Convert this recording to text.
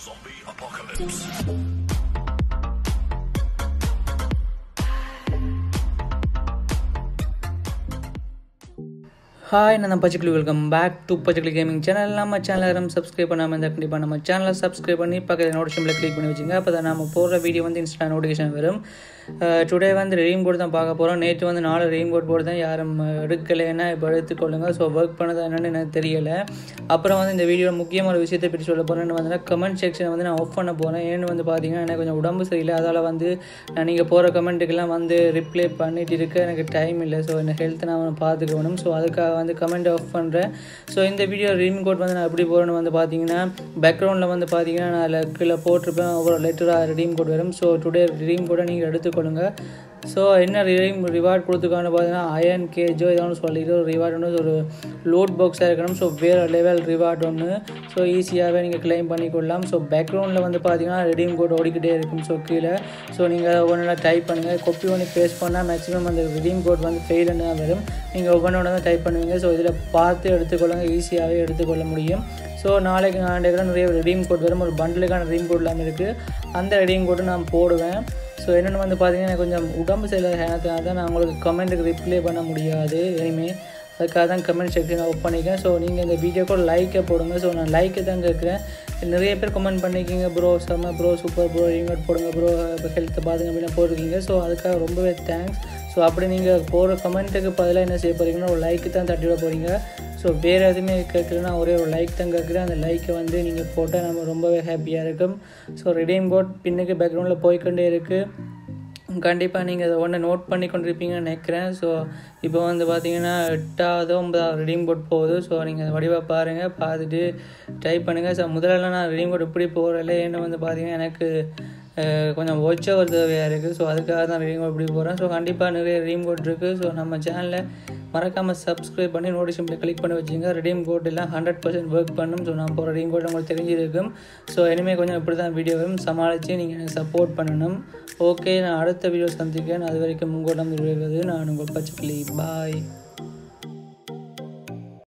Zombie apocalypse. Hi நான் Pachaikili welcome back to Pachaikili gaming channel நம்ம channel யாரும் சப்ஸ்கிரைப் பண்ணாமல் இருந்தால் கண்டிப்பாக நம்ம சேனலை சப்ஸ்கிரைப் பண்ணி பக்கத்தில் நோட்டிஃபிகேஷனில் கிளிக் பண்ணி வச்சுங்க அப்போ தான் நம்ம போடுற வீடியோ வந்து இன்ஸ்டா நோட்டிஃபிகேஷன் வரும் டுடே வந்து ரெயின் கோட் தான் பார்க்க போகிறோம் நேற்று வந்து நாலு ரெயின் கோட் போட்டு தான் யாரும் எடுக்கலைன்னா இப்போ எடுத்துக்கொள்ளுங்க ஸோ ஒர்க் பண்ணது என்னன்னு எனக்கு தெரியலை அப்புறம் வந்து இந்த வீடியோவில் முக்கியமான ஒரு விஷயத்தை பற்றி சொல்ல போகிறேன்னு வந்து கமெண்ட் செக்ஷனை வந்து நான் ஆஃப் பண்ண போகிறேன் ஏன்னு வந்து பார்த்தீங்கன்னா எனக்கு கொஞ்சம் உடம்பு சரியில்லை அதால் வந்து நான் நீங்கள் போகிற கமெண்ட்டுக்கெல்லாம் வந்து ரிப்ளை பண்ணிட்டு இருக்க எனக்கு டைம் இல்லை ஸோ இந்த ஹெல்த்தை நான் பார்த்துக்கணும் ஸோ அதுக்காக வந்து கமெண்ட் ஆஃப் பண்ணுறேன் ஸோ இந்த வீடியோ ரீம் கோட் வந்து நான் எப்படி போகிறேன்னு வந்து பார்த்தீங்கன்னா பேக்ரவுண்டில் வந்து பார்த்தீங்கன்னா நான் அதில் கீழே போட்டிருப்பேன் ஒவ்வொரு லெட்டராக ரீம் கோட் வரும் ஸோ டுடே ரீம் கோடை நீங்கள் எடுத்துக்கொள்ளுங்க ஸோ என்ன ரீம் ரிவார்ட் கொடுத்துருக்கான்னு பார்த்தீங்கன்னா அயன் கேஜோ ஏதாவது சொல்லிட்டு ஒரு ரிவார்ட் ஒன்று ஒரு லோட் பாக்ஸாக இருக்கணும் ஸோ வேறு லெவல் ரிவார்ட் ஒன்று ஸோ ஈஸியாகவே நீங்கள் கிளைம் பண்ணிக்கொள்ளலாம் ஸோ பேக்ரவுண்டில் வந்து பார்த்தீங்கன்னா ரெடீம் கோட் ஓடிக்கிட்டே இருக்கும் ஸோ கீழே ஸோ நீங்கள் ஒவ்வொன்றா டைப் பண்ணுங்கள் கொப்பி பண்ணி பேஸ்ட் பண்ணால் மேக்ஸிமம் அந்த ரெடீம் கோட் வந்து ஃபெயிலுன்னு தான் வரும் நீங்கள் ஒவ்வொன்றோட தான் டைப் பண்ணுவீங்க ஸோ இதில் பார்த்து எடுத்துக்கொள்ளுங்க ஈஸியாகவே எடுத்துக்கொள்ள முடியும் ஸோ நாளைக்கு நாளைக்கு நிறைய ரெடீம் கோட் வரும் ஒரு பண்டலுக்கான ரெடீம் கோட் எல்லாமே இருக்குது அந்த ரெடீம் கோட்டு நான் போடுவேன் ஸோ என்னென்னு வந்து பார்த்தீங்கன்னா எனக்கு கொஞ்சம் உடம்பு சரியில்லாத தான் நான் உங்களுக்கு கமெண்ட்டுக்கு ரிப்ளை பண்ண முடியாது இனிமேல் அதுக்காக தான் கமெண்ட் செக்ஷன் ஓப் பண்ணிக்கேன் ஸோ நீங்கள் இந்த வீடியோக்கு லைக்கை போடுங்க ஸோ நான் லைக்கை தான் கேட்குறேன் நிறைய பேர் கமெண்ட் பண்ணிக்கிங்க ப்ரோ செம்ம ப்ரோ சூப்பர் ப்ரோ ரிமோட் போடுங்க ப்ரோ இப்போ ஹெல்த்தை பாருங்க அப்படின்னு போட்டிருக்கீங்க ஸோ அதுக்காக ரொம்பவே தேங்க்ஸ் ஸோ அப்படி நீங்கள் போகிற கமெண்ட்டுக்கு பதிலாக என்ன செய்ய போகிறீங்கன்னா ஒரு லைக்கு தான் தட்டி விட போகிறீங்க ஸோ வேறு எதுவுமே கேட்குறேன்னா ஒரே ஒரு லைக் தான் கேட்குறேன் அந்த லைக்கை வந்து நீங்கள் போட்டால் நம்ம ரொம்பவே ஹாப்பியாக இருக்கும் ஸோ ரெடீம் கோட் பின்னுக்கு பேக்ரவுண்டில் போய்க்கொண்டே இருக்குது கண்டிப்பாக நீங்கள் அதை ஒன்று நோட் பண்ணி கொண்டிருப்பீங்கன்னு நினைக்கிறேன் ஸோ இப்போ வந்து பார்த்தீங்கன்னா எட்டாவது ஒன்பதாவது ரெடீம் கோட் போகுது ஸோ நீங்கள் அதை வடிவாக பாருங்கள் பார்த்துட்டு டைப் பண்ணுங்கள் ஸோ முதல்ல நான் ரெடீம் கோட் எப்படி போகிறல ஏன்னு வந்து பார்த்தீங்கன்னா எனக்கு கொஞ்சம் ஒச்ச ஒரு தேவையாக இருக்குது ஸோ அதுக்காக தான் ரீம் கோட் இப்படி போகிறேன் ஸோ கண்டிப்பாக நிறைய ரீம் கோட் இருக்குது ஸோ நம்ம சேனலில் மறக்காமல் சப்ஸ்கிரைப் பண்ணி நோட்டிஃபிகேஷன் கிளிக் பண்ணி வச்சுங்க ரெடீம் கோட் எல்லாம் ஹண்ட்ரட் பர்சன்ட் ஒர்க் பண்ணும் ஸோ நான் போகிற ரீம் கோட் உங்களுக்கு தெரிஞ்சிருக்கும் ஸோ இனிமேல் கொஞ்சம் இப்படி தான் வீடியோ வரும் சமாளித்து நீங்கள் எனக்கு சப்போர்ட் பண்ணணும் ஓகே நான் அடுத்த வீடியோ சந்திக்கிறேன் அது வரைக்கும் உங்களிடம் விழுவது நான் உங்கள் பச்சைக்கிளி பாய்